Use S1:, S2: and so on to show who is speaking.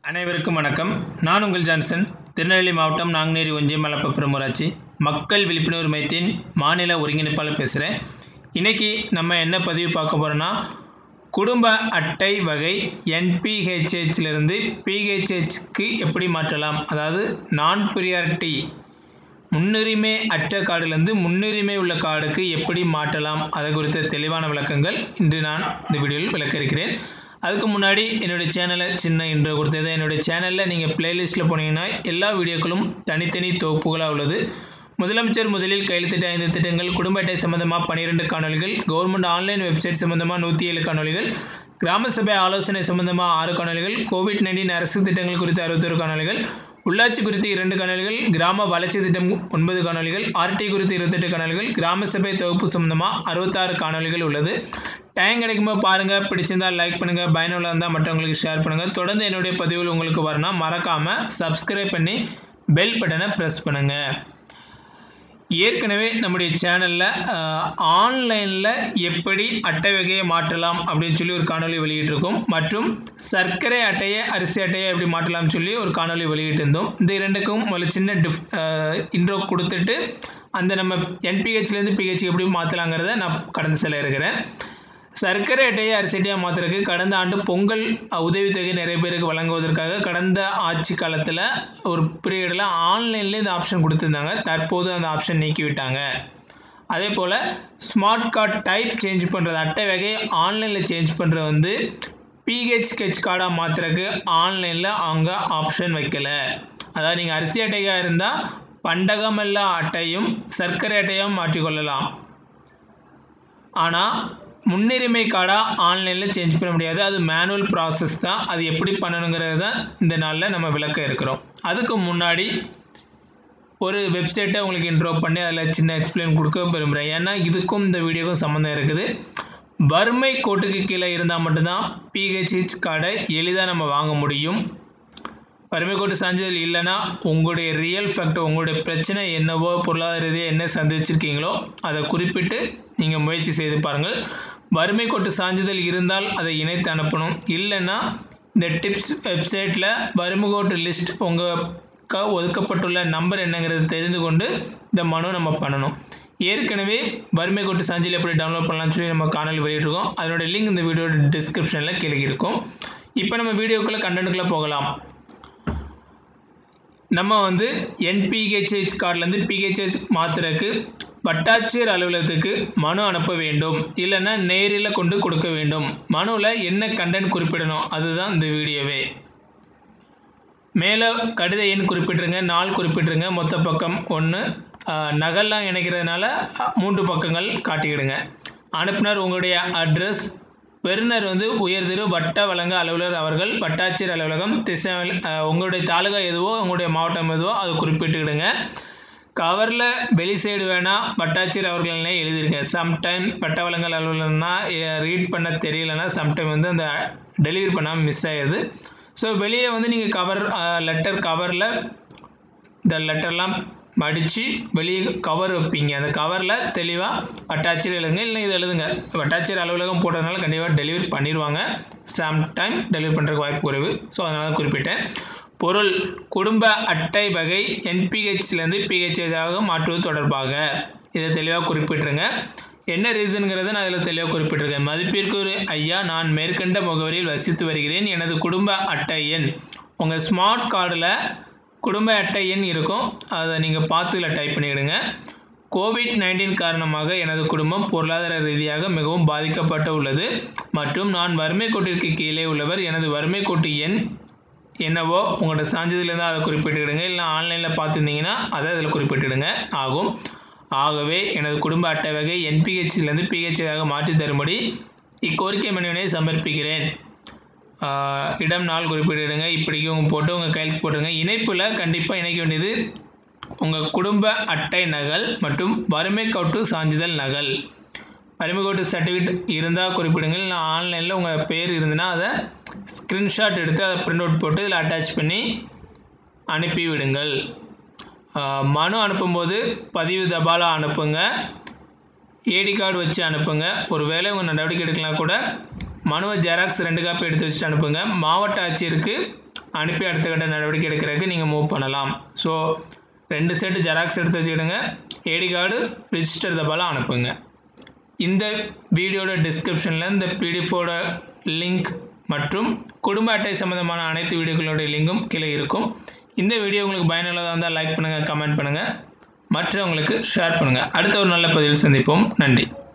S1: அனைவருக்கும் வணக்கம் நான் உங்கள் ஜான்சன் திருநெல்வேலி மாவட்டம் நாங்குநேரி ஒன்றியம் மலப்பப்புறம் ஊராட்சி மக்கள் விழிப்புணர்வு மையத்தின் மாநில ஒருங்கிணைப்பாளர் பேசுகிறேன் இன்றைக்கி நம்ம என்ன பதிவு பார்க்க போகிறோன்னா குடும்ப அட்டை வகை என்பிஹெச்ஹெச்சிலிருந்து பிஹெச்ஹெச்க்கு எப்படி மாற்றலாம் அதாவது நான் ப்ரியாரிட்டி முன்னுரிமை அற்ற கார்டிலிருந்து முன்னுரிமை உள்ள கார்டுக்கு எப்படி மாற்றலாம் அது குறித்த தெளிவான விளக்கங்கள் இன்று நான் இந்த வீடியோவில் விளக்க இருக்கிறேன் அதுக்கு முன்னாடி என்னுடைய சேனலை சின்ன இன்ட்ரோ கொடுத்தது என்னுடைய சேனலில் நீங்கள் பிளேலிஸ்ட்டில் போனீங்கன்னா எல்லா வீடியோக்களும் தனித்தனி தொகுப்புகளாக உள்ளது முதலமைச்சர் முதலில் கையெழுத்திட்ட ஐந்து திட்டங்கள் குடும்ப அட்டை சம்பந்தமாக பன்னிரெண்டு காணொலிகள் கவர்மெண்ட் ஆன்லைன் வெப்சைட் சம்பந்தமாக நூற்றி ஏழு காணொலிகள் கிராம சபை ஆலோசனை சம்பந்தமாக ஆறு காணொலிகள் கோவிட் நைன்டீன் அரசு திட்டங்கள் குறித்த அறுபத்தொரு காணொலிகள் உள்ளாட்சி குறித்து இரண்டு காணொலிகள் கிராம வளர்ச்சி திட்டம் ஒன்பது காணொலிகள் ஆர்டி குறித்து இருபத்தெட்டு காணொலிகள் கிராம சபை தொகுப்பு சம்பந்தமாக அறுபத்தாறு காணொலிகள் உள்ளது டைம் கிடைக்கும்போது பாருங்கள் பிடிச்சிருந்தால் லைக் பண்ணுங்கள் பயனுள்ள இருந்தால் மற்றவங்களுக்கு ஷேர் பண்ணுங்கள் தொடர்ந்து என்னுடைய பதிவுகள் உங்களுக்கு வரணும் மறக்காமல் சப்ஸ்கிரைப் பண்ணி பெல் பட்டனை ப்ரெஸ் பண்ணுங்கள் ஏற்கனவே நம்முடைய சேனலில் ஆன்லைனில் எப்படி அட்டை வகையை மாற்றலாம் அப்படின்னு சொல்லி ஒரு காணொலி வெளியிட்டிருக்கோம் மற்றும் சர்க்கரை அட்டையை அரிசி அட்டையை எப்படி மாற்றலாம்னு சொல்லி ஒரு காணொலி வெளியிட்டிருந்தோம் இந்த இரண்டுக்கும் முதல்ல சின்ன டிஃப் இன்ட்ரோ கொடுத்துட்டு அந்த நம்ம என்பிஹெச்லேருந்து பிஹெச் எப்படி மாற்றலாங்கிறத நான் கடந்து செல்ல இருக்கிறேன் சர்க்கரை அட்டையை அரிசட்டியாக மாற்றுறதுக்கு கடந்த ஆண்டு பொங்கல் உதவித்தொகை நிறைய பேருக்கு வழங்குவதற்காக கடந்த ஆட்சி காலத்தில் ஒரு பீரியடில் ஆன்லைன்லேயே இந்த ஆப்ஷன் கொடுத்துருந்தாங்க தற்போது அந்த ஆப்ஷன் நீக்கி விட்டாங்க அதே போல் ஸ்மார்ட் கார்டு டைப் சேஞ்ச் பண்ணுறது அட்டை வகை ஆன்லைனில் சேஞ்ச் பண்ணுறது வந்து பிஹெச் ஸ்கெச் கார்டாக மாற்றுறதுக்கு ஆன்லைனில் அவங்க ஆப்ஷன் வைக்கலை அதாவது நீங்கள் அரிசி அட்டையாக இருந்தால் பண்டகமல்லா அட்டையும் சர்க்கரை அட்டையும் மாற்றிக்கொள்ளலாம் ஆனால் முன்னுரிமை கார்டாக ஆன்லைனில் சேஞ்ச் பண்ண முடியாது அது மேனுவல் ப்ராசஸ் தான் அது எப்படி பண்ணணுங்கிறது தான் இந்த நாளில் நம்ம விளக்க இருக்கிறோம் அதுக்கு முன்னாடி ஒரு வெப்சைட்டை உங்களுக்கு இன்ட்ரோ பண்ணி அதில் சின்ன எக்ஸ்பிளைன் கொடுக்க விரும்புகிறேன் ஏன்னா இதுக்கும் இந்த வீடியோக்கும் சம்மந்தம் இருக்குது வறுமை கோட்டுக்கு கீழே இருந்தால் மட்டும்தான் பிஹெச்ஹெச் கார்டை எளிதாக நம்ம வாங்க முடியும் வறுமை கோட்டு சான்றிதழ் இல்லைன்னா உங்களுடைய ரியல் ஃபேக்ட் உங்களுடைய பிரச்சனை என்னவோ பொருளாதார ரீதியாக என்ன சந்திச்சிருக்கீங்களோ அதை குறிப்பிட்டு நீங்கள் முயற்சி செய்து பாருங்கள் வறுமை கோட்டு சான்றிதழ் இருந்தால் அதை இணைத்து அனுப்பணும் இல்லைன்னா இந்த டிப்ஸ் வெப்சைட்டில் வறுமை கோட்டு லிஸ்ட் உங்கள் ஒதுக்கப்பட்டுள்ள நம்பர் என்னங்கிறது தெரிந்து கொண்டு இந்த மனு நம்ம பண்ணணும் ஏற்கனவே வறுமை கோட்டு சான்றிதழ் எப்படி டவுன்லோட் பண்ணலாம்னு சொல்லி நம்ம காணொலி வெளியிட்டிருக்கோம் அதனுடைய லிங்க் இந்த வீடியோட டிஸ்கிரிப்ஷனில் கீழே இருக்கும் இப்போ நம்ம வீடியோக்குள்ளே கண்டென்ட்டுக்குள்ளே போகலாம் நம்ம வந்து என்பிஹெச்ஹெச் கார்டிலேருந்து பிஹெச்ஹெச் மாற்றுறதுக்கு வட்டாட்சியர் அலுவலகத்துக்கு மனு அனுப்ப வேண்டும் இல்லைன்னா நேரில் கொண்டு கொடுக்க வேண்டும் மனுவில் என்ன கண்டென்ட் குறிப்பிடணும் அதுதான் இந்த வீடியோவே மேலே கடித எண் குறிப்பிட்ருங்க நாள் குறிப்பிட்ருங்க மொத்த பக்கம் ஒன்று நகல்லாம் இணைக்கிறதுனால மூன்று பக்கங்கள் காட்டிக்கிடுங்க அனுப்புனர் உங்களுடைய அட்ரஸ் பெறுநர் வந்து உயர்திரு வட்ட வழங்க அலுவலர் அவர்கள் வட்டாட்சியர் அலுவலகம் திசை உங்களுடைய தாலுகா எதுவோ உங்களுடைய மாவட்டம் எதுவோ அது குறிப்பிட்டுக்கிடுங்க கவரில் வெளி சைடு வேணால் வட்டாட்சியர் அவர்களே எழுதிருங்க சம்டைம் வட்ட வழங்கல் அலுவலர்னா ரீட் பண்ண தெரியலனா சம்டைம் வந்து அந்த டெலிவரி பண்ணாமல் மிஸ் ஆகிடுது ஸோ வெளியே வந்து நீங்கள் கவர் லெட்டர் கவரில் இந்த லெட்டர்லாம் மடித்து வெளியே கவர் வைப்பீங்க அந்த கவரில் தெளிவாக வட்டாட்சியர் எழுதுங்க இல்லை இது எழுதுங்க வட்டாட்சியர் அலுவலகம் போட்டதுனால கண்டிப்பாக டெலிவரி பண்ணிடுவாங்க சம் டைம் டெலிவரி பண்ணுறதுக்கு வாய்ப்பு குறைவு ஸோ அதனால தான் குறிப்பிட்டேன் பொருள் குடும்ப அட்டை வகை என்பிஹெச்லேருந்து பிஹெச்ஹெச்சாக மாற்றுவது தொடர்பாக இதை தெளிவாக குறிப்பிட்ருங்க என்ன ரீசனுங்கிறத நான் அதில் தெளிவாக குறிப்பிட்டிருக்கேன் மதிப்பிற்கு ஒரு ஐயா நான் மேற்கண்ட முகவரியில் வசித்து வருகிறேன் எனது குடும்ப அட்டை எண் உங்கள் ஸ்மார்ட் கார்டில் குடும்ப அட்டை எண் இருக்கும் அதை நீங்கள் பார்த்துல டைப் பண்ணிவிடுங்க கோவிட் நைன்டீன் காரணமாக எனது குடும்பம் பொருளாதார ரீதியாக மிகவும் பாதிக்கப்பட்டு உள்ளது மற்றும் நான் வறுமை கோட்டிற்கு கீழே உள்ளவர் எனது வறுமை கோட்டு எண் என்னவோ உங்களோட சான்றிதழ் இருந்தால் அதை குறிப்பிட்டுடுங்க இல்லை ஆன்லைனில் பார்த்துருந்தீங்கன்னா அதை அதில் குறிப்பிட்டுடுங்க ஆகும் ஆகவே எனது குடும்ப அட்டை வகை என்பிஹெச்சிலேருந்து பிஹெச்ஆக மாற்றி தரும்படி இக்கோரிக்கை மனுவினை சமர்ப்பிக்கிறேன் இடம் நாள் குறிப்பிடுங்க இப்படிக்கு உங்கள் போட்டு உங்கள் கையெழுத்து போட்டுருங்க இணைப்பில் கண்டிப்பாக இணைக்க வேண்டியது உங்கள் குடும்ப அட்டை நகல் மற்றும் வறுமை கவுட்டு சான்றிதழ் நகல் வறுமை கோட்டு சர்டிஃபிகேட் இருந்தால் குறிப்பிடுங்க இல்லை ஆன்லைனில் உங்கள் பேர் இருந்ததுன்னா அதை ஸ்க்ரீன்ஷாட் எடுத்து அதை பிரிண்ட் அவுட் போட்டு இதில் அட்டாச் பண்ணி அனுப்பி விடுங்கள் மனு அனுப்பும்போது பதிவு தபாலாக அனுப்புங்க ஏடி கார்டு வச்சு அனுப்புங்க ஒரு வேளை உங்கள் நடவடிக்கை எடுக்கலாம் கூட மனுவை ஜெராக்ஸ் ரெண்டு காப்பி எடுத்து வச்சுட்டு அனுப்புங்க மாவட்ட ஆட்சியருக்கு அனுப்பி அடுத்த கட்ட நடவடிக்கை எடுக்கிறதுக்கு நீங்கள் மூவ் பண்ணலாம் ஸோ ரெண்டு செட்டு ஜெராக்ஸ் எடுத்து வச்சுக்கிடுங்க ஏடி கார்டு ரிஜிஸ்டர் தபாலாக அனுப்புங்க இந்த வீடியோட டிஸ்கிரிப்ஷனில் இந்த பிடிஎஃபோட லிங்க் மற்றும் குடும்ப அட்டை சம்மந்தமான அனைத்து வீடியோக்களோட லிங்கும் கீழே இருக்கும் இந்த வீடியோ உங்களுக்கு பயனுள்ளதாக இருந்தால் லைக் பண்ணுங்கள் கமெண்ட் பண்ணுங்கள் மற்றவங்களுக்கு ஷேர் பண்ணுங்கள் அடுத்த ஒரு நல்ல பதிவில் சந்திப்போம் நன்றி